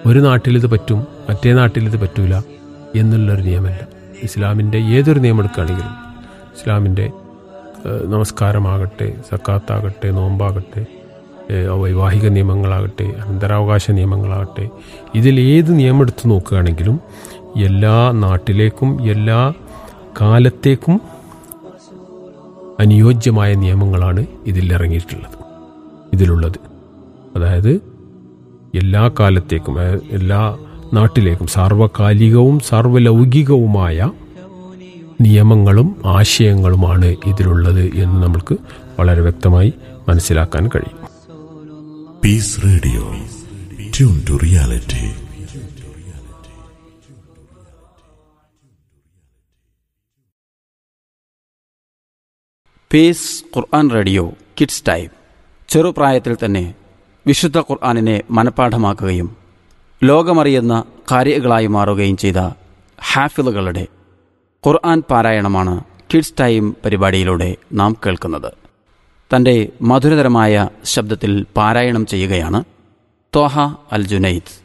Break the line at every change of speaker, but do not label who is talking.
ഒരു നാട്ടിലിത് പറ്റും മറ്റേ നാട്ടിലിത് പറ്റൂല എന്നുള്ളൊരു നിയമമല്ല ഇസ്ലാമിൻ്റെ ഏതൊരു നിയമം എടുക്കുകയാണെങ്കിലും ഇസ്ലാമിൻ്റെ ഏഹ്, നമസ്കാരമാകട്ടെ സക്കാത്താകട്ടെ നോമ്പാകട്ടെ ഏഹ്, വൈവാഹിക നിയമങ്ങളാകട്ടെ അനന്തരാവകാശ നിയമങ്ങളാകട്ടെ ഇതിൽ ഏത് നിയമം എടുത്തു നോക്കുകയാണെങ്കിലും എല്ലാ നാട്ടിലേക്കും എല്ലാ കാലത്തേക്കും അനുയോജ്യമായ നിയമങ്ങളാണ് ഇതിൽ ഇറങ്ങിയിട്ടുള്ളത് ഇതിലുള്ളത് അതായത് എല്ലാ കാലത്തേക്കും അതായത് എല്ലാ നാട്ടിലേക്കും സാർവകാലികവും സാർവലൗകികവുമായ നിയമങ്ങളും ആശയങ്ങളുമാണ് ഇതിലുള്ളത് എന്ന് നമുക്ക് വളരെ വ്യക്തമായി മനസ്സിലാക്കാൻ കഴിയും
Peace Radio. Tune to reality.
Peace Quran radio kids time ചെറുപ്രായത്തിൽ തന്നെ വിശുദ്ധ ഖുർആാനിനെ മനഃപ്പാഠമാക്കുകയും ലോകമറിയുന്ന കാര്യകളായി മാറുകയും ചെയ്ത ഹാഫിളുകളുടെ ഖുർആൻ പാരായണമാണ് കിഡ്സ് ടൈം പരിപാടിയിലൂടെ നാം കേൾക്കുന്നത് തൻ്റെ മധുരതരമായ ശബ്ദത്തിൽ പാരായണം ചെയ്യുകയാണ് ത്വഹ അൽ ജുനൈദ്